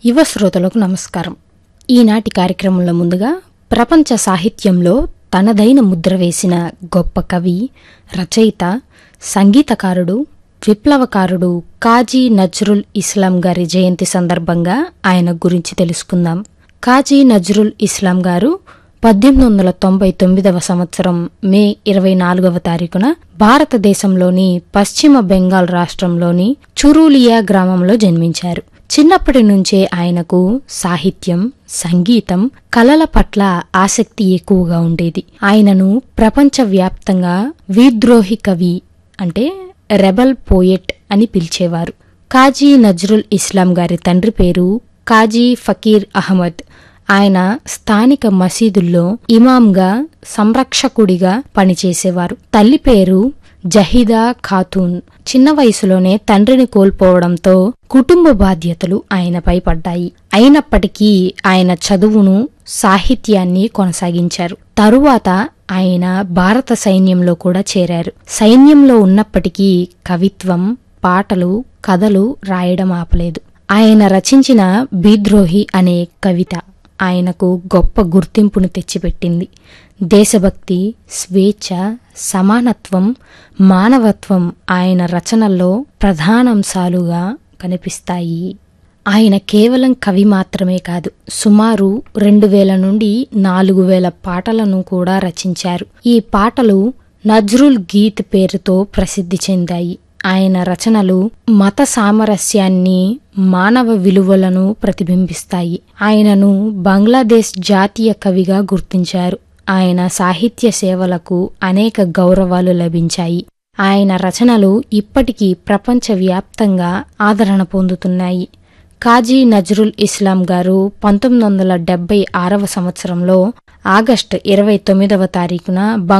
యువ శ్రోతలకు నమస్కారం ఈనాటి కార్యక్రమంలో ముందుగా ప్రపంచ సాహిత్యంలో తనదైన ముద్ర వేసిన గొప్ప కవి రచయిత సంగీతకారుడు విప్లవకారుడు కాజీ నజ్రుల్ ఇస్లాం గారి జయంతి సందర్భంగా ఆయన గురించి తెలుసుకుందాం కాజీ నజ్రుల్ ఇస్లాం గారు పద్దెనిమిది వందల తొంభై తొమ్మిదవ సంవత్సరం మే ఇరవై నాలుగవ తారీఖున భారతదేశంలోని పశ్చిమ బెంగాల్ రాష్ట్రంలోని చురూలియా గ్రామంలో జన్మించారు చిన్నప్పటి నుంచే ఆయనకు సాహిత్యం సంగీతం కళల పట్ల ఆసక్తి ఎక్కువగా ఉండేది ఆయనను ప్రపంచవ్యాప్తంగా విద్రోహి కవి అంటే రెబల్ పోయెట్ అని పిలిచేవారు కాజీ నజ్రుల్ ఇస్లాం గారి తండ్రి పేరు కాజీ ఫకీర్ అహ్మద్ ఆయన స్థానిక మసీదుల్లో ఇమాంగా సంరక్షకుడిగా పనిచేసేవారు తల్లి పేరు జహీదా ఖాతూన్ చిన్న వయసులోనే తండ్రిని కోల్పోవడంతో కుటుంబ బాధ్యతలు ఆయనపై పడ్డాయి అయినప్పటికీ ఆయన చదువును సాహిత్యాన్ని కొనసాగించారు తరువాత ఆయన భారత సైన్యంలో కూడా చేరారు సైన్యంలో ఉన్నప్పటికీ కవిత్వం పాటలు కథలు రాయడం ఆపలేదు ఆయన రచించిన బీద్రోహి అనే కవిత ఆయనకు గొప్ప గుర్తింపును తెచ్చిపెట్టింది దేశభక్తి స్వేచ్ఛ సమానత్వం మానవత్వం ఆయన రచనల్లో ప్రధానాంశాలుగా కనిపిస్తాయి ఆయన కేవలం కవి మాత్రమే కాదు సుమారు రెండు వేల నుండి నాలుగు వేల పాటలను కూడా రచించారు ఈ పాటలు నజ్రుల్ గీత్ పేరుతో ప్రసిద్ధి చెందాయి ఆయన రచనలు మత సామరస్యాన్ని మానవ విలువలను ప్రతిబింబిస్తాయి ఆయనను బంగ్లాదేశ్ జాతీయ కవిగా గుర్తించారు ఆయన సాహిత్య సేవలకు అనేక గౌరవాలు లభించాయి ఆయన రచనలు ఇప్పటికీ ప్రపంచవ్యాప్తంగా ఆదరణ పొందుతున్నాయి కాజీ నజ్రుల్ ఇస్లాం గారు పంతొమ్మిది వందల డెబ్బై ఆరవ సంవత్సరంలో ఆగస్టు ఇరవై తొమ్మిదవ తారీఖున